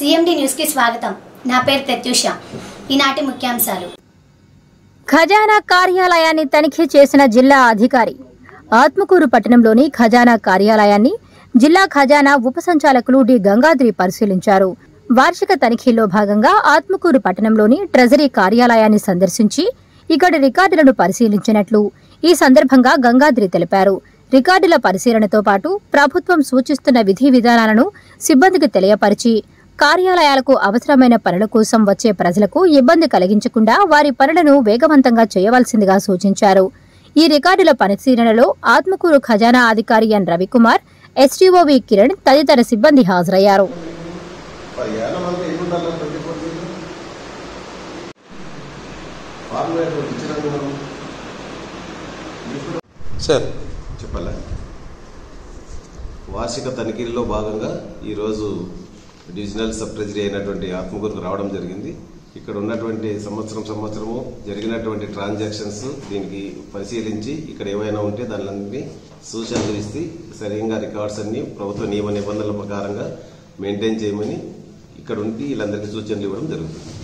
CMD న్యూస్కి స్వాగతం నా పేరు ప్రత్యూష ఈనాటి ముఖ్యాంశాలు ఖజానా కార్యాలయాన్ని తనిఖీ చేసిన జిల్లా అధికారి ఆత్మకూరు పట్టణంలోని ఖజానా కార్యాలయాన్ని జిల్లా ఖజానా ఉప సంచాలకులు డి గంగాద్రి పరిశీలించారు వార్షిక తనిఖీలో భాగంగా ఆత్మకూరు పట్టణంలోని ట్రెజరీ కార్యాలయాన్ని సందర్శించి ఇక్కడి రికార్డులను పరిశీలించినట్లు ఈ సందర్భంగా గంగాద్రి తెలిపారు రికార్డుల పరిశీలనతో పాటు ప్రభుత్వం సూచిస్తున్న విధి విధానాలను సిబ్బందికి తెలియపరిచి కార్యాలయాలకు అవసరమైన పనుల కోసం వచ్చే ప్రజలకు ఇబ్బంది కలిగించకుండా వారి పనులను వేగవంతంగా చేయవలసిందిగా సూచించారు ఈ రికార్డుల పరిశీలనలో ఆత్మకూరు ఖజానా అధికారి ఎన్ రవికుమార్ ఎస్టీఓవి కిరణ్ తదితర సిబ్బంది హాజరయ్యారు మరి యానం అంతా ఎన్ని ఉండాలి ట్వంటీ ఫోర్ ఫార్ములేట్ ఇచ్చినాము మనం ఇప్పుడు సార్ చెప్పాలా వార్షిక తనిఖీల్లో భాగంగా ఈరోజు డివిజనల్ సబ్ ట్రెజరీ అయినటువంటి ఆత్మకూరుకు రావడం జరిగింది ఇక్కడ ఉన్నటువంటి సంవత్సరం సంవత్సరము జరిగినటువంటి ట్రాన్సాక్షన్స్ దీనికి పరిశీలించి ఇక్కడ ఏవైనా ఉంటే దానిని సూచనలు ఇస్తే సరిగ్గా రికార్డ్స్ అన్ని ప్రభుత్వ నియమ నిబంధనల ప్రకారంగా మెయింటైన్ చేయమని ఇక్కడ ఉండి వీళ్ళందరికీ సూచనలు ఇవ్వడం జరుగుతుంది